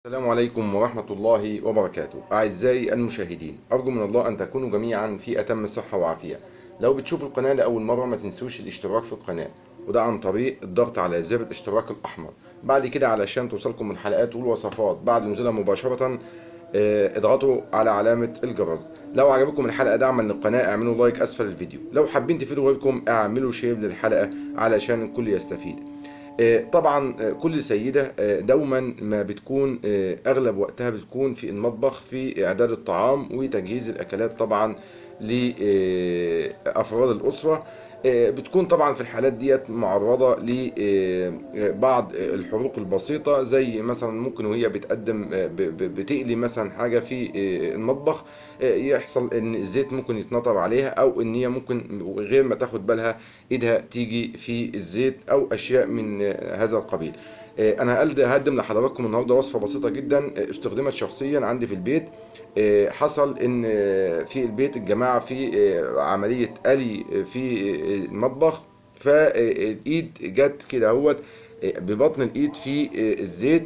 السلام عليكم ورحمة الله وبركاته أعزائي المشاهدين أرجو من الله أن تكونوا جميعا في أتم صحة وعافية لو بتشوفوا القناة لأول مرة ما تنسوش الاشتراك في القناة وده عن طريق الضغط على زر الاشتراك الأحمر بعد كده علشان توصلكم الحلقات والوصفات بعد نزولها مباشرة آه، اضغطوا على علامة الجرس لو عجبكم الحلقة دعما للقناة اعملوا لايك أسفل الفيديو لو حابين تفيدوا غيركم اعملوا شير للحلقة علشان الكل يستفيد آه، طبعا آه، كل سيدة آه، دوما ما بتكون آه، اغلب وقتها بتكون في المطبخ في اعداد الطعام وتجهيز الاكلات طبعا لافراد الاسرة آه، بتكون طبعا في الحالات ديت معرضة لبعض الحروق البسيطة زي مثلا ممكن وهي بتقدم آه، ب- ب- بتقلي مثلا حاجة في آه، المطبخ آه، يحصل ان الزيت ممكن يتنطر عليها او ان هي ممكن غير ما تاخد بالها ايدها تيجي في الزيت او اشياء من آه، هذا القبيل آه، انا هقد- هقدم لحضراتكم النهارده وصفه بسيطه جدا آه، استخدمت شخصيا عندي في البيت آه، حصل ان آه، في البيت الجماعه في آه، عمليه قلي آه، في آه، المطبخ فالايد جت كده اهوت آه، ببطن الايد في آه، الزيت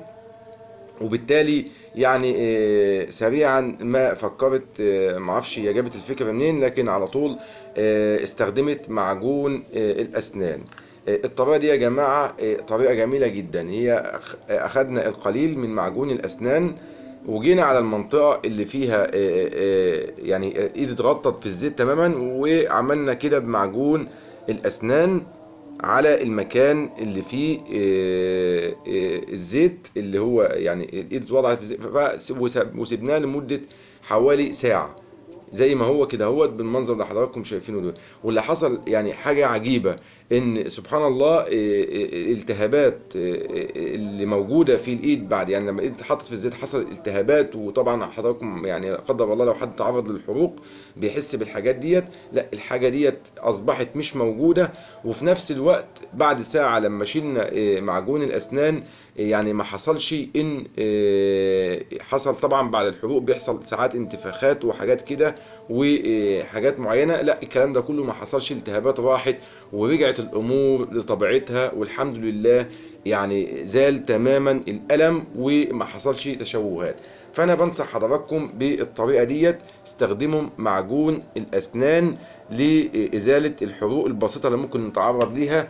وبالتالي يعني آه، سريعا ما فكرت آه، معرفش هي جابت الفكره منين لكن على طول آه، استخدمت معجون آه، الاسنان آه، الطريقه دي يا جماعه آه، طريقه جميله جدا هي أخ- اخدنا القليل من معجون الاسنان وجينا على المنطقه اللي فيها آه، آه، يعني آه، ايدي اتغطت في الزيت تماما وعملنا كده بمعجون الاسنان على المكان اللي فيه آه، آه، الزيت اللي هو يعني الايد اتوضعت في الزيت فس- وسب- وسبناه لمدة حوالي ساعة زي ما هو كده هو بالمنظر اللي حضراتكم شايفينه ده واللي حصل يعني حاجة عجيبة ان سبحان الله آه، آه، الالتهابات آه، آه، اللي موجودة في الايد بعد يعني لما الايد اتحطت في الزيت حصل التهابات وطبعا حضراتكم يعني قدر الله لو حد تعرض للحروق بيحس بالحاجات ديت لا الحاجة ديت اصبحت مش موجودة وفي نفس الوقت بعد ساعة لما شلنا آه، معجون الأسنان آه، يعني ما حصلش إن آه، حصل طبعا بعد الحروق بيحصل ساعات انتفاخات وحاجات كده وحاجات معينة لا الكلام ده كله ما حصلش التهابات راحت ورجعت الأمور لطبيعتها والحمد لله يعني زال تماما الألم وما حصلش تشوهات فأنا بنصح حضراتكم بالطريقة ديت استخدموا معجون الأسنان لإزالة الحروق البسيطة اللي ممكن نتعرض ليها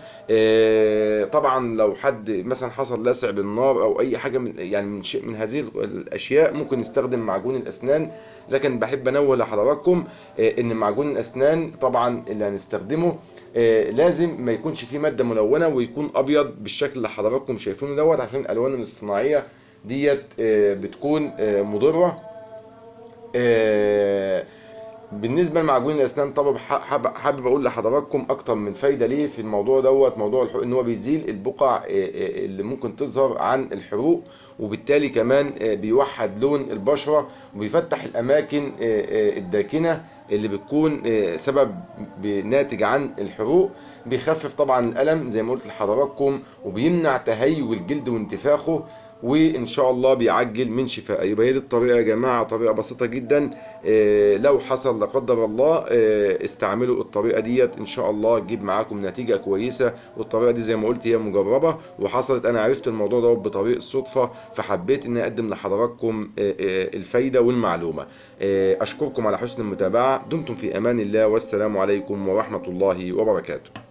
آه، طبعا لو حد مثلا حصل لسع بالنار أو أي حاجة من يعني من شيء من هذه الأشياء ممكن نستخدم معجون الأسنان لكن بحب أنوه لحضراتكم آه، إن معجون الأسنان طبعا اللي هنستخدمه آه، لازم ما يكونش فيه مادة ملونة ويكون أبيض بالشكل اللي حضراتكم شايفينه دوت عشان الألوان الاصطناعية ديت آه، بتكون آه، مضرة آه، بالنسبه لمعجون الاسنان طبعا ح- حابب حابب اقول لحضراتكم اكتر من فايده ليه في الموضوع دوت موضوع الحروق ان هو بيزيل البقع آه، آه، اللي ممكن تظهر عن الحروق وبالتالي كمان آه، بيوحد لون البشره وبيفتح الاماكن آه، آه، الداكنه اللي بتكون آه، سبب ب- ناتج عن الحروق بيخفف طبعا الالم زي ما قلت لحضراتكم وبيمنع تهيج الجلد وانتفاخه وان شاء الله بيعجل من شفاء يبقى هي دي الطريقه يا جماعه طريقه بسيطه جدا آه، لو حصل لا قدر الله آه، استعملوا الطريقه ديت ان شاء الله تجيب معاكم نتيجه كويسه والطريقه دي زي ما قلت هي مجربه وحصلت انا عرفت الموضوع ده بطريق الصدفه فحبيت ان اقدم لحضراتكم آه، آه، الفايده والمعلومه آه، اشكركم على حسن المتابعه دمتم في امان الله والسلام عليكم ورحمه الله وبركاته